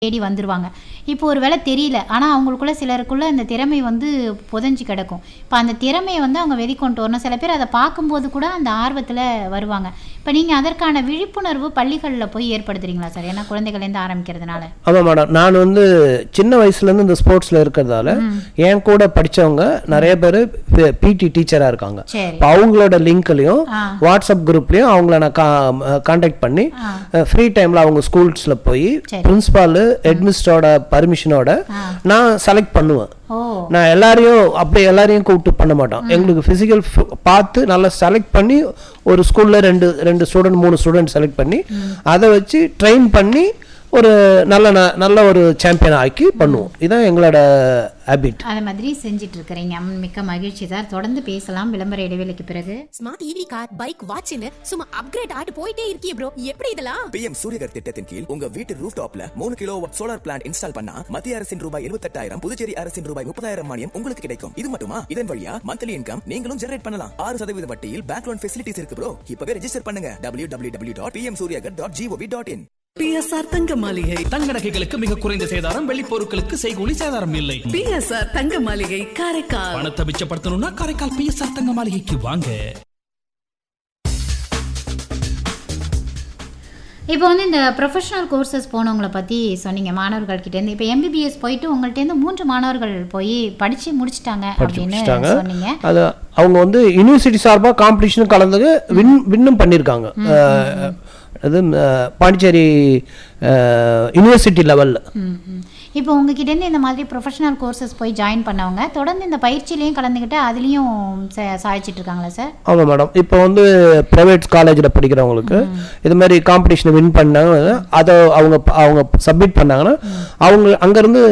தேடி வந்துருவாங்க இப்போ ஒரு வேளை தெரியல ஆனால் அவங்களுக்குள்ள சிலருக்குள்ள அந்த திறமை வந்து புதைஞ்சு கிடக்கும் இப்போ அந்த திறமையை வந்து அவங்க வெளிக்கொண்டு வரணும் சில பேர் அதை பார்க்கும்போது கூட அந்த ஆர்வத்தில் வருவாங்க இப்போ நீங்கள் அதற்கான விழிப்புணர்வு பள்ளிகளில் போய் ஏற்படுத்துறீங்களா சார் ஏன்னா குழந்தைகள்லேருந்து ஆரம்பிக்கிறதுனால ஆமாம் மேடம் நான் வந்து சின்ன வயசுலேருந்து இந்த ஸ்போர்ட்ஸில் இருக்கிறதால என் கூட படித்தவங்க நிறைய பேர் பிடி டீச்சராக இருக்காங்க சரி இப்போ அவங்களோட லிங்க்லையும் ஆ. வாட்ஸ்அப் குரூப்லேயும் அவங்கள நான் காண்டாக்ட் பண்ணி ஆ. ஃப்ரீ டைமில் அவங்க ஸ்கூல்ஸில் போய் சரி. பிரின்ஸ்பாலு ஹெட்மிஸ்டரோட பர்மிஷனோட ஆ. நான் செலக்ட் பண்ணுவேன் ஓ நான் எல்லாரையும் அப்படியே எல்லாரையும் கூப்பிட்டு பண்ண மாட்டோம் எங்களுக்கு ஃபிசிக்கல் பார்த்து நல்லா செலக்ட் பண்ணி ஒரு ஸ்கூல்ல ரெண்டு ரெண்டு ஸ்டூடெண்ட் மூணு ஸ்டூடெண்ட் செலக்ட் பண்ணி அதை வச்சு ட்ரெயின் பண்ணி ஒரு நல்ல ந- நல்ல ஒரு சாம்பியன் ஆக்கி பண்ணுவோம் இதுதான் எங்களோட ஹேபிட் அது மாதிரி செஞ்சிட்டு இருக்கிறீங்க ம், மிக்க மகிழ்ச்சி சார் தொடர்ந்து பேசலாம் விளம்பர இடைவேளைக்கு பிறகு ஸ்மார்ட் ஈவி கார் பைக் வாட்ச்னு சும்மா அப்கிரேட் ஆட்டு போயிட்டே இருக்கியே ப்ரோ எப்படி இதெல்லாம் பிஎம் சூரியகர் திட்டத்தின் கீழ் உங்க வீட்டு ரூஃப் டாப்ல மூணு கிலோ சோலார் பிளான்ட் இன்ஸ்டால் பண்ணா மத்திய அரசின் ரூபாய் எழுபத்தெட்டாயிரம் புதுச்சேரி அரசின் ரூபாய் முப்பதாயிரம் மானியம் உங்களுக்கு கிடைக்கும் இது மட்டுமா இதன் வழியா மந்த்லி இன்கம் நீங்களும் ஜெனரேட் பண்ணலாம் ஆறு சதவீத வட்டியில் பேங்க் லோன் ஃபெசிலிட்டிஸ் இருக்கு ப்ரோ இப்பவே ரெஜிஸ்டர் பண்ணுங்க W W W dot PM Suryaghar dot GOV dot IN PSR Thanga Maligai தங்க நகைகளுக்கு மிக குறைந்த சேதாரம் வெள்ளி பொருட்களுக்கு செய்கூலி சேதாரம் இல்லை பிஎஸ்ஆர் தங்க மாளிகை காரைக்கால் பணத்தை மிச்சப்படுத்தணும்னா காரைக்கால் பிஎஸ்ஆர் தங்க மாளிகைக்கு வாங்க இப்போ வந்து இந்த ப்ரொஃபஷனல் கோர்சஸ் போனவங்கள பற்றி சொன்னீங்க மாணவர்கள்கிட்டேருந்து இப்போ எம்பிபிஎஸ் போயிட்டு உங்கள்கிட்டேருந்து மூன்று மாணவர்கள் போய் படித்து முடிச்சிட்டாங்க படிச்சு அப்படின்னு முடிச்சிட்டாங்க சொன்னீங்க அது அவங்க வந்து யூனிவர்சிட்டி சார்பாக காம்படிஷன் கலந்து வின் வின்னும் பண்ணியிருக்காங்க அஹ், அது அஹ், பாண்டிச்சேரி யூனிவர்சிட்டி லெவலில் ம், ம். இப்போ உங்ககிட்டேருந்து இந்த மாதிரி ப்ரொஃபஷனல் கோர்சஸ் போய் ஜாயின் பண்ணவங்க தொடர்ந்து இந்த பயிற்சியிலையும் கலந்துக்கிட்டு அதுலேயும் சாதிச்சிட்டு இருக்காங்களா சார் ஆமாம் மேடம் இப்போ வந்து ப்ரைவேட் காலேஜில் படிக்கிறவங்களுக்கு இது மாதிரி காம்படிஷனை வின் பண்ணாங்க அதை அவங்க அவங்க சப்மிட் பண்ணாங்கன்னா அவங்க அங்கேருந்து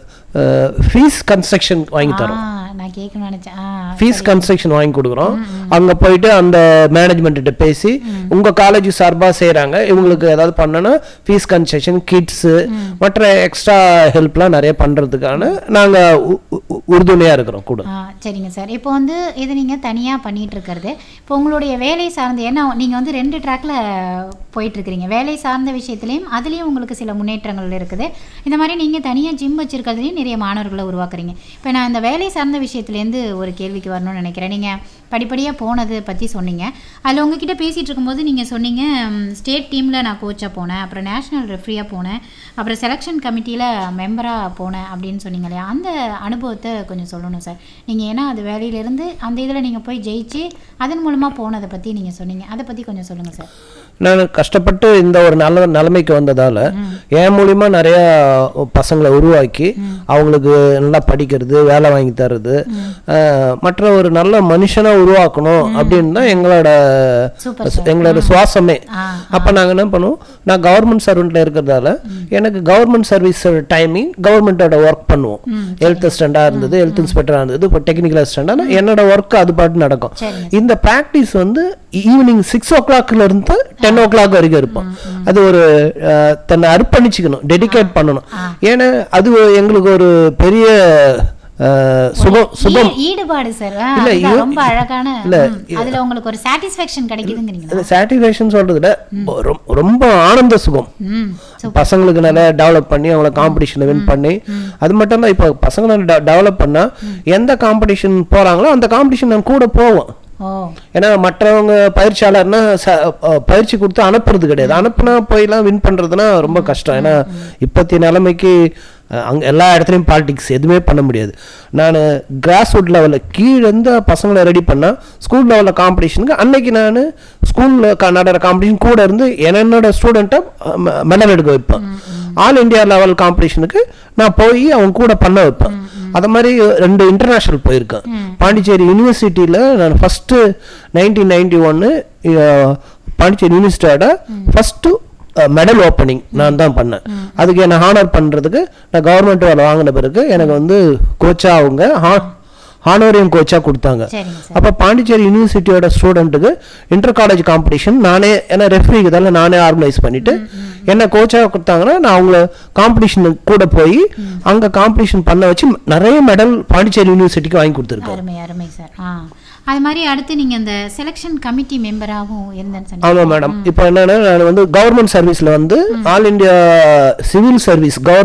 ஃபீஸ் கன்ஸ்ட்ரக்ஷன் வாங்கி தரோம் ஆ நான் கேட்கணும்னு நினச்சேன் ஆ ஃபீஸ் கன்ஸ்ட்ரக்ஷன் வாங்கி கொடுக்குறோம் அங்கே போயிட்டு அந்த மேனேஜ்மெண்ட்டு பேசி உங்கள் காலேஜ் சார்பாக செய்கிறாங்க இவங்களுக்கு ஏதாவது பண்ணனா ஃபீஸ் கன்செஷன் கிட்ஸு மற்ற எக்ஸ்ட்ரா ஹெல்ப்லாம் நிறைய பண்ணுறதுக்கான நாங்கள் உறுதுணையாக இருக்கிறோம் கூட ஆ சரிங்க சார் இப்போ வந்து இது நீங்கள் தனியாக பண்ணிட்டு இருக்கிறது இப்போ உங்களுடைய வேலை சார்ந்த ஏன்னா நீங்கள் வந்து ரெண்டு ட்ராக்ல போயிட்டுருக்கிறீங்க வேலை சார்ந்த விஷயத்துலையும் அதுலேயும் உங்களுக்கு சில முன்னேற்றங்கள் இருக்குது இந்த மாதிரி நீங்கள் தனியாக ஜிம் வச்சுருக்கிறதுலையும் நிறைய மாணவர்களை உருவாக்குறீங்க இப்போ நான் இந்த வேலை சார்ந்த விஷயத்துலேருந்து ஒரு கேள்விக்கு வரணும்னு நினைக்கிறேன் நீங்கள் படிப்படியாக போனது பற்றி சொன்னீங்க அதில் உங்ககிட்ட பேசிகிட்டு இருக்கும்போது நீங்கள் சொன்னீங்க ஸ்டேட் டீமில் நான் கோச்சாக போனேன் அப்புறம் நேஷ்னல் ரெஃப்ரியாக போனேன் அப்புறம் செலெக்ஷன் கமிட்டியில் மெம்பராக போனேன் அப்படின்னு சொன்னீங்க இல்லையா அந்த அனுபவத்தை கொஞ்சம் சொல்லணும் சார் நீங்கள் ஏன்னா அது வேலையிலேருந்து அந்த இதில் நீங்கள் போய் ஜெயிச்சு அதன் மூலமாக போனதை பற்றி நீங்கள் சொன்னீங்க அதை பற்றி கொஞ்சம் சொல்லுங்கள் சார் நான் கஷ்டப்பட்டு இந்த ஒரு நல்ல நிலைமைக்கு வந்ததால் என் மூலிமா நிறைய பசங்களை உருவாக்கி அவங்களுக்கு நல்லா படிக்கிறது வேலை வாங்கி தர்றது அஹ், மற்ற ஒரு நல்ல மனுஷனாக உருவாக்கணும் அப்படின்னு தான் எங்களோட சூப்பர் சார். எங்களோட சுவாசமே ஆ, அப்போ நாங்கள் என்ன பண்ணுவோம் நான் கவர்மெண்ட் சர்வெண்ட்டில் இருக்கிறதால எனக்கு கவர்மெண்ட் சர்வீஸ் டைமிங் கவர்மெண்ட்டோட ஒர்க் பண்ணுவோம் ஹெல்த் அசிஸ்டண்டாக இருந்தது ஹெல்த் இன்ஸ்பெக்டராக இருந்தது இப்போ டெக்னிக்கல் அசிஸ்டண்டாக என்னோட ஒர்க் அது பாட்டு நடக்கும் சரிங்க இந்த ப்ராக்டிஸ் வந்து ஈவினிங் சிக்ஸ் ஓ கிளாக்ல இருந்து டென் ஓ கிளாக் வரைக்கும் இருப்போம் அது ஒரு அஹ், தன்னை அர்ப்பணிச்சுக்கணும் டெடிகேட் பண்ணணும் ஏன்னா அது எங்களுக்கு ஒரு பெரிய அஹ், சுகம் சுகம் ஈ- ஈடுபாடு சார் ஆ, இல்ல, அதுதான் ஈ- ரொம்ப அழகான இல்ல, ம், அதுல உங்களுக்கு ஒரு சாட்டிஸ்ஃபேக்ஷன் கிடைக்குதுங்கிறீங்களா சாட்டிஸ்ஃபேக்ஷன் சொல்றதுல ரொ- ரொம்ப ஆனந்த சுகம் ம் பசங்களுக்கு நல்லா டெவலப் பண்ணி அவங்கள காம்படிஷனில் வின் பண்ணி அது மட்டும் தான் இப்போ பசங்களை டெவலப் பண்ணா எந்த காம்படிஷன் போறாங்களோ அந்த காம்படிஷன் நான் கூட போவோம் ஓ ஏன்னா மற்றவங்க பயிற்சியாளர்னா ச- அஹ் பயிற்சி கொடுத்து அனுப்புறது கிடையாது அனுப்புனா போயெல்லாம் வின் பண்றதுனா ரொம்ப கஷ்டம் ஏன்னா இப்போத்திய நிலைமைக்கு அஹ், அங்க எல்லா இடத்துலையும் பாலிடிக்ஸ் எதுவுமே பண்ண முடியாது நான் கிராஸ் ரூட் லெவலில் கீழே இருந்து பசங்களை ரெடி பண்ணா ஸ்கூல் லெவலில் காம்படிஷனுக்கு அன்னைக்கு நான் ஸ்கூலில் நடக்கிற காம்படிஷன் கூட இருந்து என்னோட ஸ்டூடெண்ட்டை மெடல் எடுக்க வைப்பேன் ஆல் இந்தியா லெவல் காம்படிஷனுக்கு நான் போய் அவங்க கூட பண்ண வைப்பேன் அது மாதிரி ரெண்டு இன்டர்நேஷனல் போயிருக்கேன் பாண்டிச்சேரி யூனிவர்சிட்டியில் நான் ஃபஸ்ட்டு நைன்டீன் நைன்டி ஒன்று பாண்டிச்சேரி யூனிவர்சிட்டியோட ஃபஸ்ட்டு மெடல் ஓப்பனிங் நான் தான் பண்ணேன் அதுக்கு என்னை ஹானர் பண்ணுறதுக்கு நான் கவர்மெண்ட் வேலை வாங்கின பிறகு எனக்கு வந்து கோச்சா அவங்க ஹானோரியம் கோச்சா கொடுத்தாங்க சரிங்க சார் அப்போ பாண்டிச்சேரி யூனிவர்சிட்டியோட ஸ்டூடெண்ட்டுக்கு இன்டர் காலேஜ் காம்படிஷன் நானே ஏன்னா ரெஃப்ரிக்கு தானே நானே ஆர்கனைஸ் பண்ணிட்டு என்ன கோச்சாக கொடுத்தாங்கன்னா நான் அவங்கள காம்படிஷன் கூட போய் அங்கே காம்படிஷன் பண்ண வச்சு நிறைய மெடல் பாண்டிச்சேரி யூனிவர்சிட்டிக்கு வாங்கி கொடுத்துருக்கேன் அருமை அருமை சார் ஆ அது மாதிரி அடுத்து நீங்க அந்த செலெக்ஷன் கமிட்டி மெம்பராகவும் இருந்தேன்னு சொன்னீங்க ஆமாம் மேடம் இப்போ என்னன்னா நான் வந்து கவர்மெண்ட் சர்வீஸில் வந்து all India civil service government